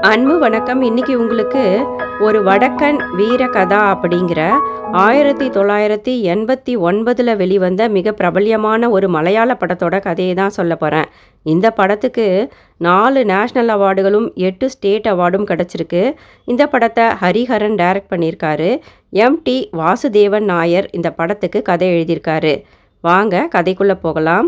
அன்பு வணக்கம் இன்னைக்கு உங்களுக்கு ஒரு வடக்கன் வீர கதா அப்படிங்கிற ஆயிரத்தி தொள்ளாயிரத்தி எண்பத்தி ஒன்பதில் வெளிவந்த மிக பிரபல்யமான ஒரு மலையாள படத்தோட கதையை தான் சொல்ல போகிறேன் இந்த படத்துக்கு நாலு நேஷ்னல் அவார்டுகளும் எட்டு ஸ்டேட் அவார்டும் கிடச்சிருக்கு இந்த படத்தை ஹரிஹரன் டைரக்ட் பண்ணியிருக்காரு எம் டி வாசுதேவன் நாயர் இந்த படத்துக்கு கதை எழுதியிருக்காரு வாங்க கதைக்குள்ளே போகலாம்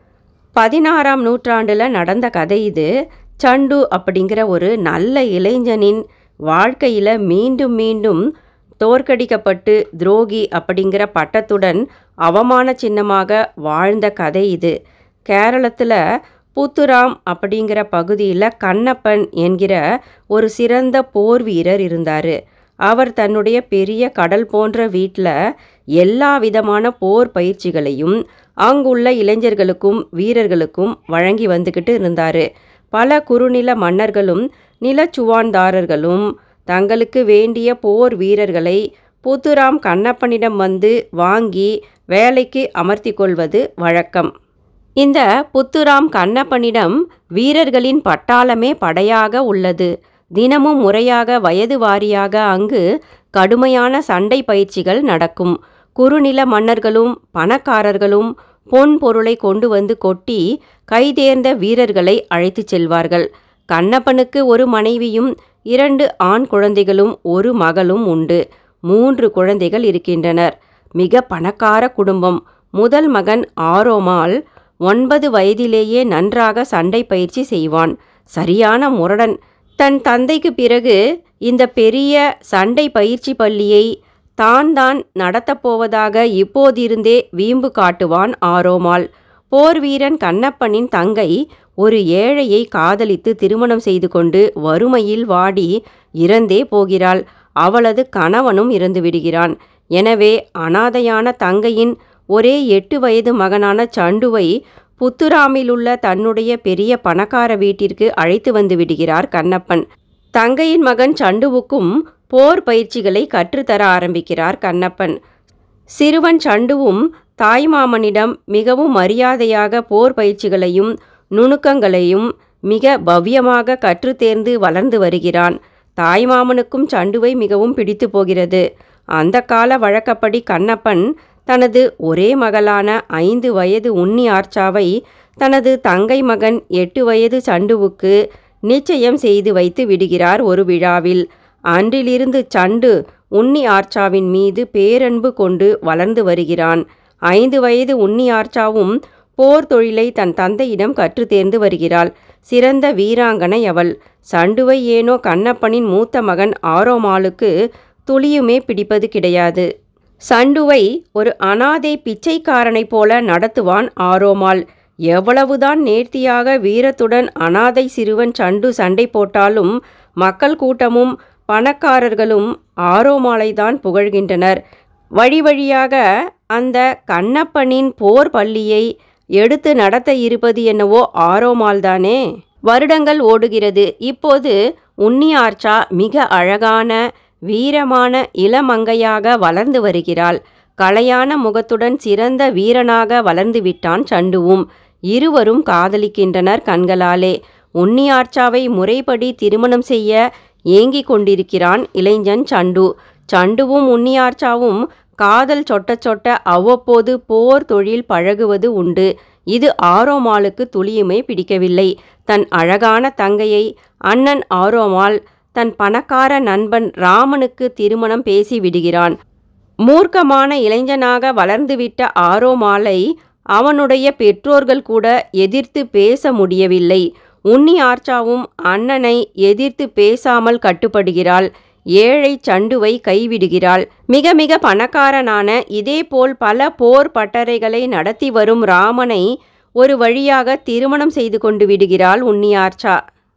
பதினாறாம் நூற்றாண்டில் நடந்த கதை இது சண்டு அப்படிங்கிற ஒரு நல்ல இளைஞனின் வாழ்க்கையில் மீண்டும் மீண்டும் தோற்கடிக்கப்பட்டு துரோகி அப்படிங்கிற பட்டத்துடன் அவமான சின்னமாக வாழ்ந்த கதை இது கேரளத்தில் புத்துராம் அப்படிங்கிற பகுதியில் கண்ணப்பன் என்கிற ஒரு சிறந்த போர் வீரர் இருந்தார் அவர் தன்னுடைய பெரிய கடல் போன்ற வீட்டில் எல்லா விதமான போர் பயிற்சிகளையும் அங்குள்ள இளைஞர்களுக்கும் வீரர்களுக்கும் வழங்கி வந்துக்கிட்டு இருந்தார் பல குறுநில மன்னர்களும் நிலச்சுவான்தாரர்களும் தங்களுக்கு வேண்டிய போர் வீரர்களை புத்துராம் கண்ணப்பனிடம் வந்து வாங்கி வேலைக்கு அமர்த்தி கொள்வது வழக்கம் இந்த புத்துராம் கண்ணப்பனிடம் வீரர்களின் பட்டாளமே படையாக உள்ளது தினமும் முறையாக வயது வாரியாக அங்கு கடுமையான சண்டை பயிற்சிகள் நடக்கும் குறுநில மன்னர்களும் பணக்காரர்களும் பொன் பொருளை கொண்டு வந்து கொட்டி கைதேர்ந்த வீரர்களை அழைத்துச் செல்வார்கள் கண்ணப்பனுக்கு ஒரு மனைவியும் இரண்டு ஆண் குழந்தைகளும் ஒரு மகளும் உண்டு மூன்று குழந்தைகள் இருக்கின்றனர் மிக பணக்கார குடும்பம் முதல் மகன் ஆரோமால் ஒன்பது வயதிலேயே நன்றாக சண்டை பயிற்சி செய்வான் சரியான முரடன் தன் தந்தைக்கு பிறகு இந்த பெரிய சண்டை பயிற்சி பள்ளியை தான் தான் நடத்தப்போவதாக இப்போதிருந்தே வீம்பு காட்டுவான் ஆரோமால் போர் வீரன் கண்ணப்பனின் தங்கை ஒரு ஏழையை காதலித்து திருமணம் செய்து கொண்டு வறுமையில் வாடி இறந்தே போகிறாள் அவளது கணவனும் இறந்து விடுகிறான் எனவே அனாதையான தங்கையின் ஒரே எட்டு வயது மகனான சண்டுவை புத்துராமிலுள்ள தன்னுடைய பெரிய பணக்கார வீட்டிற்கு அழைத்து வந்து விடுகிறார் கண்ணப்பன் தங்கையின் மகன் சண்டுவுக்கும் போர் பயிற்சிகளை கற்றுத்தர ஆரம்பிக்கிறார் கண்ணப்பன் சிறுவன் சண்டுவும் தாய்மாமனிடம் மிகவும் மரியாதையாக போர் பயிற்சிகளையும் நுணுக்கங்களையும் மிக பவ்யமாக கற்றுத்தேர்ந்து வளர்ந்து வருகிறான் தாய்மாமனுக்கும் சண்டுவை மிகவும் பிடித்து போகிறது அந்த கால வழக்கப்படி கண்ணப்பன் தனது ஒரே மகளான ஐந்து வயது உன்னி ஆர்ச்சாவை தனது தங்கை மகன் எட்டு வயது சண்டுவுக்கு நிச்சயம் செய்து வைத்து விடுகிறார் ஒரு விழாவில் அன்றிலிருந்து சண்டு உன்னி ஆர்ச்சாவின் மீது பேரன்பு கொண்டு வளர்ந்து வருகிறான் ஐந்து வயது உன்னி ஆர்ச்சாவும் போர் தொழிலை தன் தந்தையிடம் கற்று தேர்ந்து வருகிறாள் சிறந்த வீராங்கனை அவள் சண்டுவை ஏனோ கண்ணப்பனின் மூத்த மகன் ஆரோமாளுக்கு துளியுமே பிடிப்பது கிடையாது சண்டுவை ஒரு அனாதை பிச்சைக்காரனைப் போல நடத்துவான் ஆரோமாள் எவ்வளவுதான் நேர்த்தியாக வீரத்துடன் அனாதை சிறுவன் சண்டு சண்டை போட்டாலும் மக்கள் கூட்டமும் பணக்காரர்களும் ஆரோமாலை தான் புகழ்கின்றனர் வழி வழியாக அந்த கண்ணப்பனின் போர் பள்ளியை எடுத்து நடத்த இருப்பது என்னவோ ஆரோமால் தானே வருடங்கள் ஓடுகிறது இப்போது உன்னி ஆர்ச்சா மிக அழகான வீரமான இளமங்கையாக வளர்ந்து வருகிறாள் கலையான முகத்துடன் சிறந்த வீரனாக வளர்ந்து விட்டான் சண்டுவும் இருவரும் காதலிக்கின்றனர் கண்களாலே உன்னி ஆர்ச்சாவை முறைப்படி திருமணம் செய்ய ஏங்கிக் கொண்டிருக்கிறான் இளைஞன் சண்டு சண்டுவும் உன்னியார்ச்சாவும் காதல் சொட்ட சொட்ட அவ்வப்போது போர் தொழில் பழகுவது உண்டு இது ஆரோமாளுக்கு துளியுமே பிடிக்கவில்லை தன் அழகான தங்கையை அண்ணன் ஆரோமாள் தன் பணக்கார நண்பன் ராமனுக்கு திருமணம் பேசி விடுகிறான் மூர்க்கமான இளைஞனாக வளர்ந்துவிட்ட ஆரோமாலை அவனுடைய பெற்றோர்கள் கூட எதிர்த்து பேச முடியவில்லை உன்னி ஆர்ச்சாவும் அண்ணனை எதிர்த்து பேசாமல் கட்டுப்படுகிறாள் ஏழை சண்டுவை கைவிடுகிறாள் மிக மிக பணக்காரனான இதேபோல் பல போர் பட்டறைகளை நடத்தி வரும் ராமனை ஒரு வழியாக திருமணம் செய்து கொண்டு விடுகிறாள் உன்னியார்ச்சா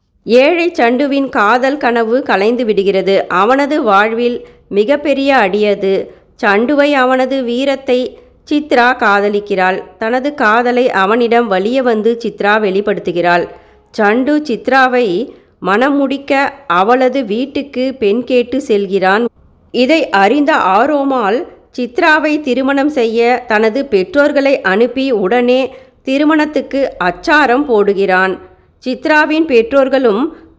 ஏழை சண்டுவின் காதல் கனவு கலைந்து விடுகிறது அவனது வாழ்வில் மிகப்பெரிய அடியது சண்டுவை அவனது வீரத்தை சித்ரா காதலிக்கிறாள் தனது காதலை அவனிடம் வலிய வந்து சித்ரா வெளிப்படுத்துகிறாள் சண்டு சித்ராவை மனம் முடிக்க அவளது வீட்டுக்கு பெண் கேட்டு செல்கிறான் இதை அறிந்த ஆரோமால் சித்ராவை திருமணம் செய்ய தனது பெற்றோர்களை அனுப்பி உடனே திருமணத்துக்கு அச்சாரம் போடுகிறான் சித்ராவின் பெற்றோர்களும்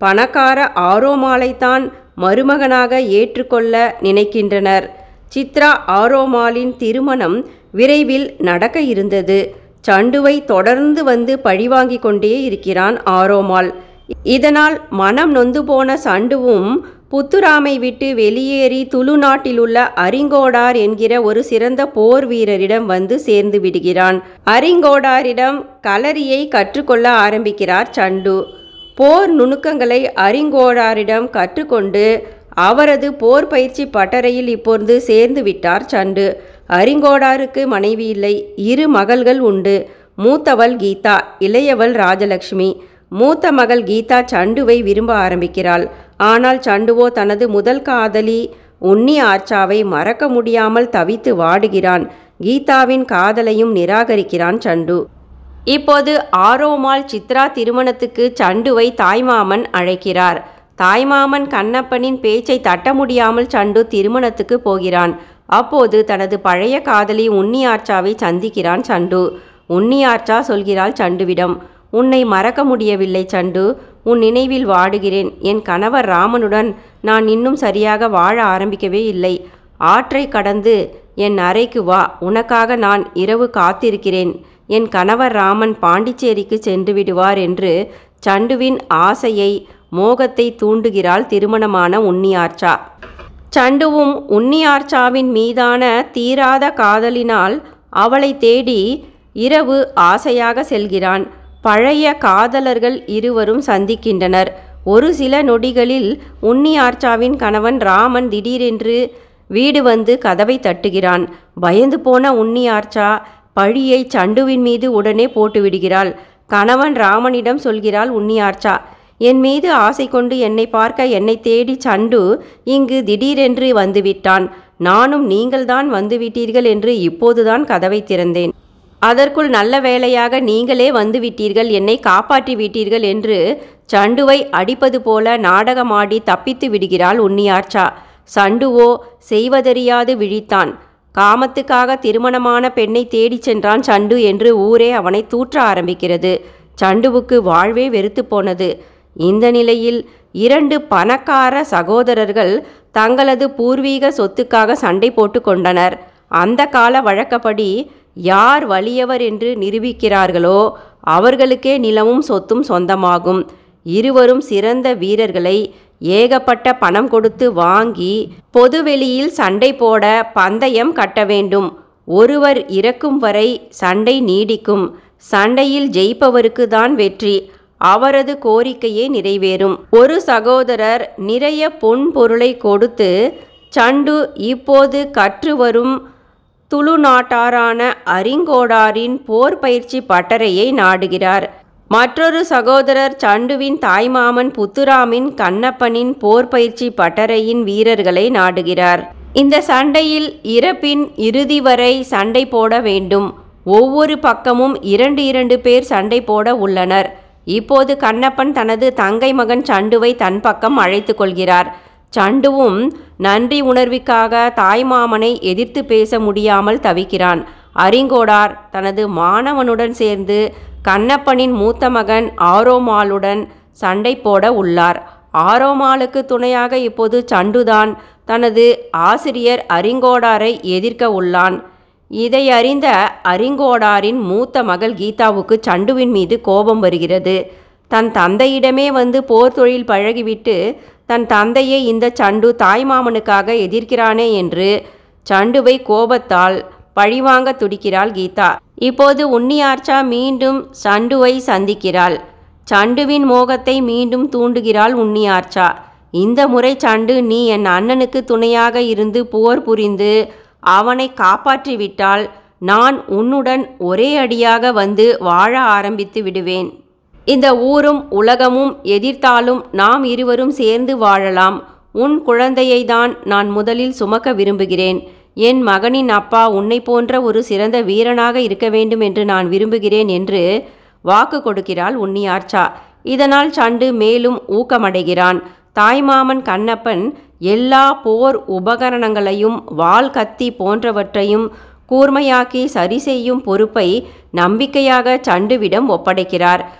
பணக்கார ஆரோமாளைத்தான் மருமகனாக ஏற்றுக்கொள்ள நினைக்கின்றனர் சித்ரா ஆரோமாலின் திருமணம் விரைவில் நடக்க இருந்தது சண்டுவை தொடர்ந்து வந்து பழிவாங்கிக் கொண்டே இருக்கிறான் ஆரோமால் இதனால் மனம் நொந்து போன சண்டுவும் புத்துராமை விட்டு வெளியேறி துளு நாட்டிலுள்ள அரிங்கோடார் என்கிற ஒரு சிறந்த போர் வீரரிடம் வந்து சேர்ந்து விடுகிறான் அரிங்கோடாரிடம் களரியை கற்றுக்கொள்ள ஆரம்பிக்கிறார் சண்டு போர் நுணுக்கங்களை அரிங்கோடாரிடம் கற்றுக்கொண்டு அவரது போர் பயிற்சி பட்டறையில் இப்பொழுது சேர்ந்து விட்டார் சண்டு அரிங்கோடாருக்கு மனைவி இல்லை இரு மகள்கள் உண்டு மூத்தவள் கீதா இளையவள் ராஜலக்ஷ்மி மூத்த மகள் கீதா சண்டுவை விரும்ப ஆரம்பிக்கிறாள் ஆனால் சண்டுவோ தனது முதல் காதலி உன்னி ஆர்ச்சாவை மறக்க முடியாமல் தவித்து வாடுகிறான் கீதாவின் காதலையும் நிராகரிக்கிறான் சண்டு இப்போது ஆரோமால் சித்ரா திருமணத்துக்கு சண்டுவை தாய்மாமன் அழைக்கிறார் தாய்மாமன் கண்ணப்பனின் பேச்சை தட்ட முடியாமல் சண்டு திருமணத்துக்கு போகிறான் அப்போது தனது பழைய காதலி உன்னியார்ச்சாவை சந்திக்கிறான் சண்டு உன்னியார்ச்சா சொல்கிறாள் சண்டுவிடம் உன்னை மறக்க முடியவில்லை சண்டு உன் நினைவில் வாடுகிறேன் என் கணவர் ராமனுடன் நான் இன்னும் சரியாக வாழ ஆரம்பிக்கவே இல்லை ஆற்றை கடந்து என் அறைக்கு வா உனக்காக நான் இரவு காத்திருக்கிறேன் என் கணவர் ராமன் பாண்டிச்சேரிக்கு சென்று விடுவார் என்று சண்டுவின் ஆசையை மோகத்தை தூண்டுகிறாள் திருமணமான உன்னியார்ச்சா சண்டுவும் உன்னியார்ச்சாவின் மீதான தீராத காதலினால் அவளை தேடி இரவு ஆசையாக செல்கிறான் பழைய காதலர்கள் இருவரும் சந்திக்கின்றனர் ஒரு சில நொடிகளில் உன்னியார்ச்சாவின் கணவன் ராமன் திடீரென்று வீடு வந்து கதவை தட்டுகிறான் பயந்து போன உன்னியார்ச்சா பழியை சண்டுவின் மீது உடனே போட்டுவிடுகிறாள் கணவன் ராமனிடம் சொல்கிறாள் உன்னியார்ச்சா என் மீது ஆசை கொண்டு என்னை பார்க்க என்னை தேடி சண்டு இங்கு திடீரென்று வந்துவிட்டான் நானும் நீங்கள்தான் வந்துவிட்டீர்கள் என்று இப்போதுதான் கதவை திறந்தேன் அதற்குள் நல்ல வேளையாக நீங்களே வந்துவிட்டீர்கள் என்னை காப்பாற்றி விட்டீர்கள் என்று சண்டுவை அடிப்பது போல நாடகமாடி தப்பித்து விடுகிறாள் உன்னியார்ச்சா சண்டுவோ செய்வதறியாது விழித்தான் காமத்துக்காக திருமணமான பெண்ணை தேடிச் சென்றான் சண்டு என்று ஊரே அவனை தூற்ற ஆரம்பிக்கிறது சண்டுவுக்கு வாழ்வே வெறுத்து போனது இந்த நிலையில் இரண்டு பணக்கார சகோதரர்கள் தங்களது பூர்வீக சொத்துக்காக சண்டை போட்டு கொண்டனர் அந்த கால வழக்கப்படி யார் வலியவர் என்று நிரூபிக்கிறார்களோ அவர்களுக்கே நிலமும் சொத்தும் சொந்தமாகும் இருவரும் சிறந்த வீரர்களை ஏகப்பட்ட பணம் கொடுத்து வாங்கி பொதுவெளியில் சண்டை போட பந்தயம் கட்ட வேண்டும் ஒருவர் இறக்கும் வரை சண்டை நீடிக்கும் சண்டையில் ஜெயிப்பவருக்கு தான் வெற்றி அவரது கோரிக்கையே நிறைவேறும் ஒரு சகோதரர் நிறைய பொன் பொருளை கொடுத்து சண்டு இப்போது கற்று வரும் துளு நாட்டாரான அரிங்கோடாரின் போர் பயிற்சி பட்டறையை நாடுகிறார் மற்றொரு சகோதரர் சண்டுவின் தாய்மாமன் புத்துராமின் கண்ணப்பனின் போர் பயிற்சி பட்டறையின் வீரர்களை நாடுகிறார் இந்த சண்டையில் இறப்பின் இறுதி வரை சண்டை போட வேண்டும் ஒவ்வொரு பக்கமும் இரண்டு இரண்டு பேர் சண்டை போட உள்ளனர் இப்போது கண்ணப்பன் தனது தங்கை மகன் சண்டுவை தன் பக்கம் அழைத்து கொள்கிறார் சண்டுவும் நன்றி உணர்விற்காக தாய்மாமனை எதிர்த்து பேச முடியாமல் தவிக்கிறான் அரிங்கோடார் தனது மாணவனுடன் சேர்ந்து கண்ணப்பனின் மூத்த மகன் ஆரோமாலுடன் சண்டை போட உள்ளார் ஆரோமாலுக்கு துணையாக இப்போது சண்டுதான் தனது ஆசிரியர் அரிங்கோடாரை எதிர்க்க உள்ளான் இதை அறிந்த அரிங்கோடாரின் மூத்த மகள் கீதாவுக்கு சண்டுவின் மீது கோபம் வருகிறது தன் தந்தையிடமே வந்து போர் தொழில் பழகிவிட்டு தன் தந்தையை இந்த சண்டு தாய்மாமனுக்காக எதிர்க்கிறானே என்று சண்டுவை கோபத்தால் பழிவாங்க துடிக்கிறாள் கீதா இப்போது உன்னியார்ச்சா மீண்டும் சண்டுவை சந்திக்கிறாள் சண்டுவின் மோகத்தை மீண்டும் தூண்டுகிறாள் உன்னியார்ச்சா இந்த முறை சண்டு நீ என் அண்ணனுக்கு துணையாக இருந்து போர் புரிந்து அவனை காப்பாற்றி விட்டால் நான் உன்னுடன் ஒரே அடியாக வந்து வாழ ஆரம்பித்து விடுவேன் இந்த ஊரும் உலகமும் எதிர்த்தாலும் நாம் இருவரும் சேர்ந்து வாழலாம் உன் குழந்தையை தான் நான் முதலில் சுமக்க விரும்புகிறேன் என் மகனின் அப்பா உன்னை போன்ற ஒரு சிறந்த வீரனாக இருக்க வேண்டும் என்று நான் விரும்புகிறேன் என்று வாக்கு கொடுக்கிறாள் உன்னியார்ச்சா இதனால் சண்டு மேலும் ஊக்கமடைகிறான் தாய்மாமன் கண்ணப்பன் எல்லா போர் உபகரணங்களையும் வாள் கத்தி போன்றவற்றையும் கூர்மையாக்கி சரி செய்யும் பொறுப்பை நம்பிக்கையாக சண்டுவிடம் ஒப்படைக்கிறார்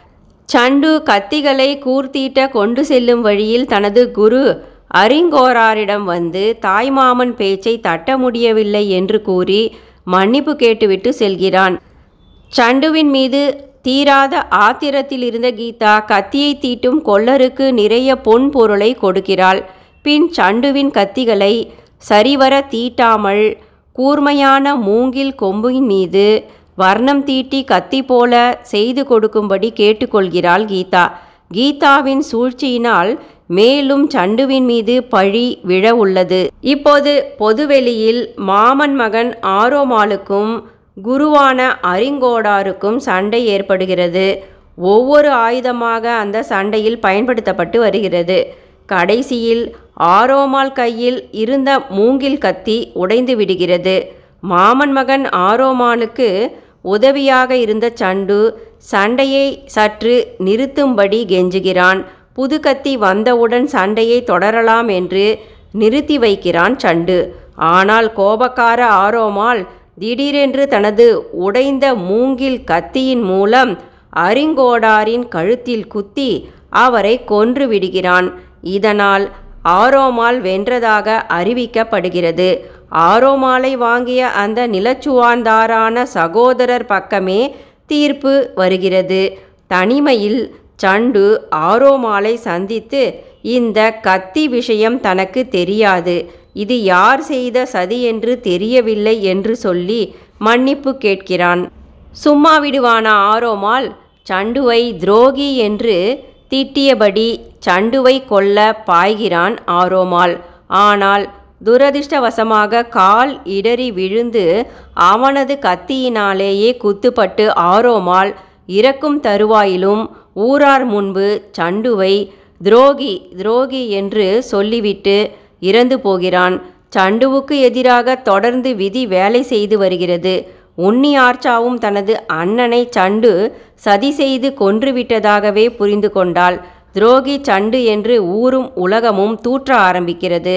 சண்டு கத்திகளை கூர்த்தீட்ட கொண்டு செல்லும் வழியில் தனது குரு அரிங்கோராரிடம் வந்து தாய்மாமன் பேச்சை தட்ட முடியவில்லை என்று கூறி மன்னிப்பு கேட்டுவிட்டு செல்கிறான் சண்டுவின் மீது தீராத ஆத்திரத்தில் இருந்த கீதா கத்தியை தீட்டும் கொல்லருக்கு நிறைய பொன் பொருளை கொடுக்கிறாள் பின் சண்டுவின் கத்திகளை சரிவர தீட்டாமல் கூர்மையான மூங்கில் கொம்பின் மீது வர்ணம் தீட்டி கத்தி போல செய்து கொடுக்கும்படி கேட்டுக்கொள்கிறாள் கீதா கீதாவின் சூழ்ச்சியினால் மேலும் சண்டுவின் மீது பழி விழ உள்ளது இப்போது பொதுவெளியில் மாமன் மகன் ஆரோமாலுக்கும் குருவான அரிங்கோடாருக்கும் சண்டை ஏற்படுகிறது ஒவ்வொரு ஆயுதமாக அந்த சண்டையில் பயன்படுத்தப்பட்டு வருகிறது கடைசியில் ஆரோமால் கையில் இருந்த மூங்கில் கத்தி உடைந்து விடுகிறது மாமன் மகன் ஆரோமாலுக்கு உதவியாக இருந்த சண்டு சண்டையை சற்று நிறுத்தும்படி கெஞ்சுகிறான் புது கத்தி வந்தவுடன் சண்டையை தொடரலாம் என்று நிறுத்தி வைக்கிறான் சண்டு ஆனால் கோபக்கார ஆரோமால் திடீரென்று தனது உடைந்த மூங்கில் கத்தியின் மூலம் அரிங்கோடாரின் கழுத்தில் குத்தி அவரை கொன்று விடுகிறான் இதனால் ஆரோமால் வென்றதாக அறிவிக்கப்படுகிறது ஆரோமாலை வாங்கிய அந்த நிலச்சுவான்தாரான சகோதரர் பக்கமே தீர்ப்பு வருகிறது தனிமையில் சண்டு ஆரோமாலை சந்தித்து இந்த கத்தி விஷயம் தனக்கு தெரியாது இது யார் செய்த சதி என்று தெரியவில்லை என்று சொல்லி மன்னிப்பு கேட்கிறான் சும்மா விடுவான ஆரோமால் சண்டுவை துரோகி என்று திட்டியபடி சண்டுவை கொல்ல பாய்கிறான் ஆரோமால் ஆனால் துரதிர்ஷ்டவசமாக கால் இடறி விழுந்து அவனது கத்தியினாலேயே குத்துப்பட்டு ஆரோமால் இறக்கும் தருவாயிலும் ஊரார் முன்பு சண்டுவை துரோகி துரோகி என்று சொல்லிவிட்டு இறந்து போகிறான் சண்டுவுக்கு எதிராக தொடர்ந்து விதி வேலை செய்து வருகிறது உன்னி ஆர்ச்சாவும் தனது அண்ணனை சண்டு சதி செய்து கொன்றுவிட்டதாகவே புரிந்து கொண்டாள் துரோகி சண்டு என்று ஊரும் உலகமும் தூற்ற ஆரம்பிக்கிறது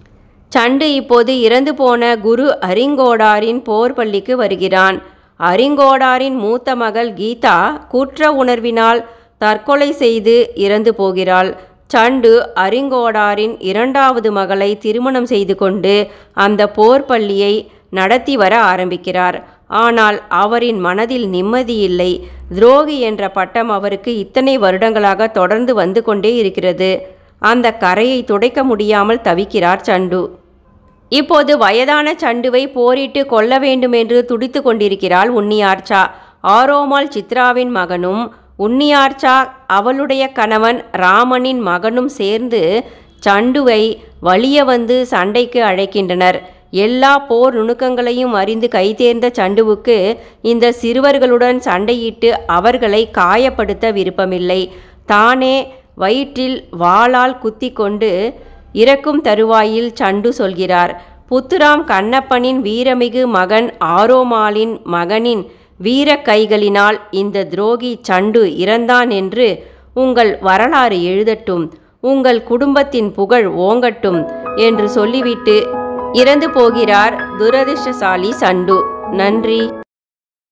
சண்டு இப்போது இறந்து போன குரு அரிங்கோடாரின் போர் பள்ளிக்கு வருகிறான் அரிங்கோடாரின் மூத்த மகள் கீதா குற்ற உணர்வினால் தற்கொலை செய்து இறந்து போகிறாள் சண்டு அரிங்கோடாரின் இரண்டாவது மகளை திருமணம் செய்து கொண்டு அந்த போர் பள்ளியை நடத்தி வர ஆரம்பிக்கிறார் ஆனால் அவரின் மனதில் நிம்மதியில்லை துரோகி என்ற பட்டம் அவருக்கு இத்தனை வருடங்களாக தொடர்ந்து வந்து கொண்டே இருக்கிறது அந்த கரையை துடைக்க முடியாமல் தவிக்கிறார் சண்டு இப்போது வயதான சண்டுவை போரிட்டு கொல்ல வேண்டுமென்று துடித்து கொண்டிருக்கிறாள் உன்னியார்ச்சா ஆரோமால் சித்ராவின் மகனும் உன்னியார்ச்சா அவளுடைய கணவன் ராமனின் மகனும் சேர்ந்து சண்டுவை வலிய வந்து சண்டைக்கு அழைக்கின்றனர் எல்லா போர் நுணுக்கங்களையும் அறிந்து கைதேர்ந்த சண்டுவுக்கு இந்த சிறுவர்களுடன் சண்டையிட்டு அவர்களை காயப்படுத்த விருப்பமில்லை தானே வயிற்றில் வாளால் குத்தி கொண்டு இறக்கும் தருவாயில் சண்டு சொல்கிறார் புத்துராம் கண்ணப்பனின் வீரமிகு மகன் ஆரோமாலின் மகனின் வீர கைகளினால் இந்த துரோகி சண்டு இறந்தான் என்று உங்கள் வரலாறு எழுதட்டும் உங்கள் குடும்பத்தின் புகழ் ஓங்கட்டும் என்று சொல்லிவிட்டு இறந்து போகிறார் துரதிர்ஷ்டசாலி சண்டு நன்றி